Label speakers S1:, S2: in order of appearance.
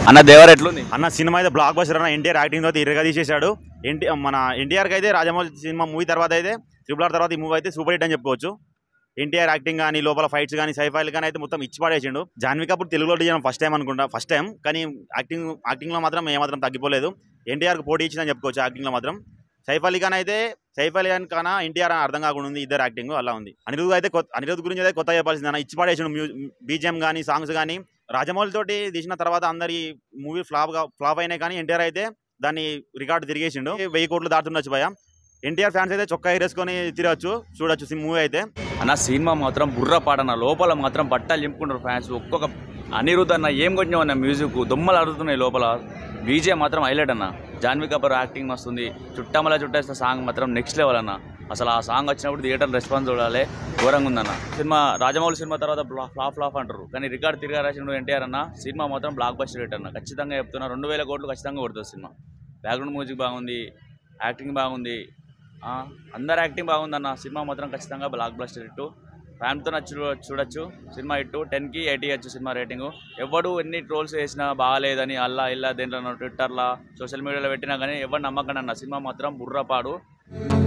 S1: అన్న దేవర్ ఎట్లుంది
S2: అన్న సినిమా అయితే బ్లాక్ బస్టర్ అన్న ఎన్టీఆర్ యాక్టింగ్ తో ఇరగా తీసేశాడు ఎన్టీ మన ఎన్టీఆర్కి అయితే రాజమౌళి సినిమా మూవీ తర్వాత అయితే ట్రిపుల్ ఆర్ తర్వాత ఈ మూవీ అయితే సూపర్ హిట్ అని చెప్పుకోవచ్చు ఎన్టీఆర్ యాక్టింగ్ కానీ లోపల ఫైట్స్ కానీ సైఫైలు కానీ అయితే మొత్తం ఇచ్చి పడేసిండు జాన్వీ కపూర్ తెలుగులో చేయడం ఫస్ట్ టైం అనుకుంటా ఫస్ట్ టైం కానీ యాక్టింగ్ యాక్టింగ్లో మాత్రం ఏమాత్రం తగ్గిపోలేదు ఎన్టీఆర్కి పోటీ ఇచ్చిందని చెప్పుకోవచ్చు యాక్టింగ్లో మాత్రం సైఫ్ అలీ ఖాన్ అయితే సైఫ్ అలీ ఖాన్ కన్నా ఎన్టీఆర్ అని అర్థం కాకుండా ఉంది ఇద్దరు యాక్టింగ్ అలా ఉంది అనిరుద్ అయితే కొత్త అనిరుద్ గురించి అయితే కొత్త చెప్పాల్సింది అన్న ఇచ్చి పడేసిండు మ్యూ బీజిఎం కానీ సాంగ్స్ కానీ రాజమౌళి తోటి తీసిన తర్వాత అందరి మూవీ ఫ్లాప్ గా ఫ్లాప్ అయినాయి కానీ ఎన్టీఆర్ అయితే దాన్ని రికార్డు తిరిగేసిండు వెయ్యి కోట్లు దాటుతుండొచ్చు భయ ఎన్టీఆర్ ఫ్యాన్స్ అయితే చొక్కా ఎరేసుకొని తిరగచ్చు చూడొచ్చు మూవీ అయితే
S1: అన్న సినిమా మాత్రం బుర్ర పాడన్న లోపల మాత్రం బట్టలు నింపుకుంటారు ఫ్యాన్స్ ఒక్కొక్క అనిరుద్ధ్ అన్న ఏం కొట్టినావు అన్న మ్యూజిక్ దొమ్మలు అడుగుతున్నాయి లోపల బీజే మాత్రం హైలైట్ అన్న జాన్వీ కపూర్ యాక్టింగ్ వస్తుంది చుట్టమల చుట్టేసిన సాంగ్ మాత్రం నెక్స్ట్ లెవెల్ అన్న అసలు ఆ సాంగ్ వచ్చినప్పుడు థియేటర్ రెస్పాన్స్ చూడాలి ఘోరంగా ఉందన్న సినిమా రాజమౌళి సినిమా తర్వాత ఫ్లాప్ ఫ్లాప్ అంటారు కానీ రికార్డ్ తిరిగా రాసిన ఎన్టీఆర్ అన్న సినిమా మాత్రం బ్లాక్ బస్టర్ హిట్ అన్న ఖచ్చితంగా చెప్తున్నా రెండు వేల కోట్లు ఖచ్చితంగా కొడుతుంది సినిమా బ్యాక్గ్రౌండ్ మ్యూజిక్ బాగుంది యాక్టింగ్ బాగుంది ఆ, అందరు యాక్టింగ్ బాగుందన్న సినిమా మాత్రం ఖచ్చితంగా బ్లాక్ బస్టర్ హిట్ ఫ్యామిలీతో నచ్చు చూడొచ్చు సినిమా హిట్ టెన్కి ఎయిటీ ఇవ్వచ్చు సినిమా రేటింగ్ ఎవడు ఎన్ని ట్రోల్స్ వేసినా బాగాలేదని అల్లా ఇల్లా దేంట్లో ట్విట్టర్లో సోషల్ మీడియాలో పెట్టినా కానీ ఎవరు నమ్మకండి అన్న సినిమా మాత్రం బుర్రపాడు